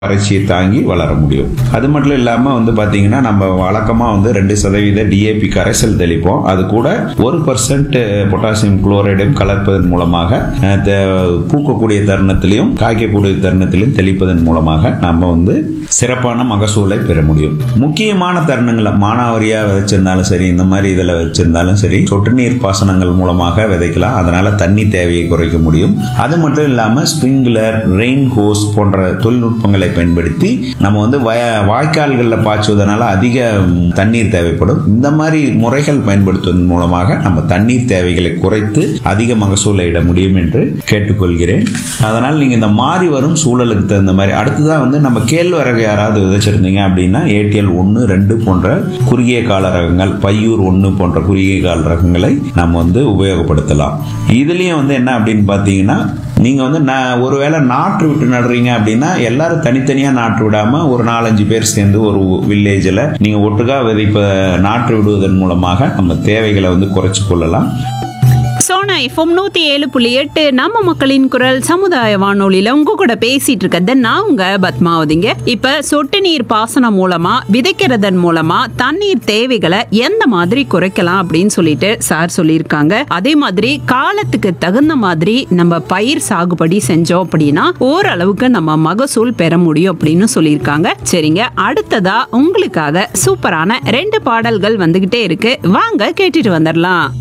வறட்சியை தாங்கி வளர முடியும் அது மட்டும் இல்லாம வந்து பாத்தீங்கன்னா நம்ம வழக்கமா வந்து ரெண்டு சதவீத டிஏபி கரைசல் தெளிப்போம் அது கூட ஒரு பர்சன்ட் பொட்டாசியம் குளோரைடும் கலர்ப்பதன் மூலமாக அஹ், த- பூக்கக்கூடிய தருணத்திலையும் காய்க்கக்கூடிய தருணத்திலையும் தெளிப்பதன் மூலமாக நம்ம வந்து சிறப்பான மகசூலை பெற முடியும் முக்கியமான தருணங்களை மானாவரியா விதைச்சிருந்தாலும் சரி இந்த மாதிரி இதில் வச்சிருந்தாலும் சரி சொட்டு நீர் பாசனங்கள் மூலமாக விதைக்கலாம் அதனால தண்ணி தேவையை குறைக்க முடியும் அது மட்டும் இல்லாம ஸ்ப்ரிங்க்லர் ரெயின் ஹோஸ் போன்ற தொழில்நுட்பங்களை பயன்படுத்தி நம்ம வந்து வய- வாய்க்கால்களில் பாய்ச்சுவதனால அதிக ம், தண்ணீர் தேவைப்படும் இந்த மாதிரி முறைகள் பயன்படுத்துவதன் மூலமாக நம்ம தண்ணீர் தேவைகளை குறைத்து அதிக மகசூலை இட முடியும் என்று கேட்டுக்கொள்கிறேன் அதனால் நீங்க இந்த மாறி வரும் சூழலுக்கு தகுந்த மாதிரி அடுத்ததான் வந்து நம்ம கேழ்வரகு யாராவது விதைச்சிருந்தீங்க அப்படின்னா ஏடிஎல் ஒன்று ரெண்டு போன்ற குறுகிய கால ரகங்கள் பையூர் ஒன்று போன்ற குறுகிய கால ரகங்களை நம்ம வந்து உபயோகப்படுத்தலாம் இதுலயும் வந்து என்ன அப்படின்னு பார்த்தீங்கன்னா நீங்க வந்து நா- ஒருவேளை நாற்று விட்டு நடுறீங்க அப்படின்னா எல்லாரும் தனித்தனியா நாற்று விடாம ஒரு நாலஞ்சு பேர் சேர்ந்து ஒரு வில்லேஜில் நீங்க ஒட்டுக்கா விதைப்ப நாற்று விடுவதன் மூலமாக நம்ம தேவைகளை வந்து குறைச்சு கொள்ளலாம் சோனா எஃப்எம் நூத்தி ஏழு புள்ளி எட்டு நம்ம மக்களின் குரல் சமுதாய வானொலியில உங்க கூட பேசிட்டு இருக்கிறது நான் உங்க பத்மாவதிங்க இப்ப சொட்டு நீர் பாசனம் மூலமா விதைக்கிறதன் மூலமா தண்ணீர் தேவைகளை எந்த மாதிரி குறைக்கலாம் அப்படின்னு சொல்லிட்டு சார் சொல்லியிருக்காங்க அதே மாதிரி காலத்துக்கு தகுந்த மாதிரி நம்ம பயிர் சாகுபடி செஞ்சோம் அப்படின்னா ஓரளவுக்கு நம்ம மகசூல் பெற முடியும் அப்படின்னு சொல்லியிருக்காங்க சரிங்க அடுத்ததா உங்களுக்காக சூப்பரான ரெண்டு பாடல்கள் வந்துகிட்டே இருக்கு வாங்க கேட்டுட்டு வந்துடலாம்